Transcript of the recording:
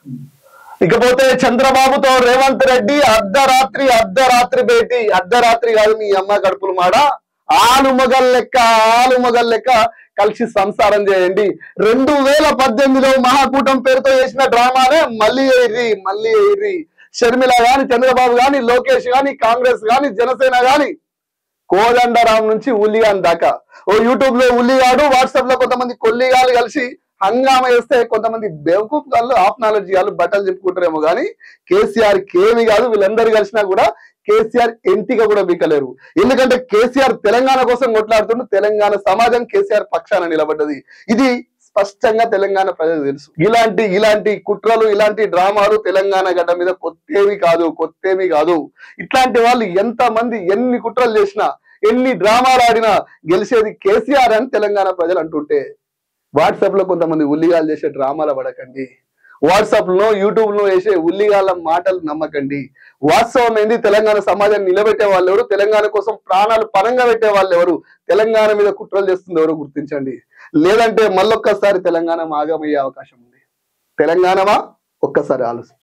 ఇకపోతే చంద్రబాబుతో రేవంత్ రెడ్డి అర్ధరాత్రి అర్ధరాత్రి భేటీ అర్ధరాత్రి కాదు మీ అమ్మ కడుపులు మాడ ఆలు మొగల్ లెక్క ఆలు మొగల్ లెక్క కలిసి సంసారం చేయండి రెండు వేల పద్దెనిమిదిలో మహాకూటం పేరుతో చేసిన డ్రామానే మళ్ళీ ఎయిర్రి మళ్ళీ ఎయిర్రి షర్మిల గాని చంద్రబాబు గాని లోకేష్ గాని కాంగ్రెస్ గాని జనసేన గాని కోదండరాం నుంచి ఉల్లిగాన్ దాకా ఓ యూట్యూబ్ లో ఉల్లిగాడు వాట్సాప్ లో కొంతమంది కొల్లిగాలు కలిసి హంగామా వేస్తే కొంతమంది బేవకూఫ్ గాళ్ళు ఆఫ్ నాలెడ్జ్ గాళ్ళు బట్టలు చెప్పుకుంటారేమో కానీ కేసీఆర్ కేమి కాదు వీళ్ళందరూ కలిసినా కూడా కేసీఆర్ ఎంటిగా కూడా బీకలేరు ఎందుకంటే కేసీఆర్ తెలంగాణ కోసం కొట్లాడుతుండు తెలంగాణ సమాజం కేసీఆర్ పక్షాన నిలబడ్డది ఇది స్పష్టంగా తెలంగాణ ప్రజలకు తెలుసు ఇలాంటి ఇలాంటి కుట్రలు ఇలాంటి డ్రామాలు తెలంగాణ గడ్డ మీద కొత్తేవి కాదు కొత్తేవి కాదు ఇట్లాంటి వాళ్ళు ఎంత మంది ఎన్ని కుట్రలు చేసినా ఎన్ని డ్రామాలు ఆడినా గెలిచేది కేసీఆర్ అని తెలంగాణ ప్రజలు అంటుంటే వాట్సాప్ లో కొంతమంది ఉల్లిగాలు చేసే డ్రామాలు పడకండి వాట్సాప్ లో యూట్యూబ్ లో వేసే ఉల్లిగాల మాటలు నమ్మకండి వాస్తవం ఏంది తెలంగాణ సమాజాన్ని నిలబెట్టే వాళ్ళు ఎవరు తెలంగాణ కోసం ప్రాణాలు పరంగా పెట్టే వాళ్ళు ఎవరు తెలంగాణ మీద కుట్రలు చేస్తుంది ఎవరు గుర్తించండి లేదంటే మళ్ళొక్కసారి తెలంగాణ మాగమయ్యే అవకాశం ఉంది తెలంగాణమా ఒక్కసారి ఆలోచన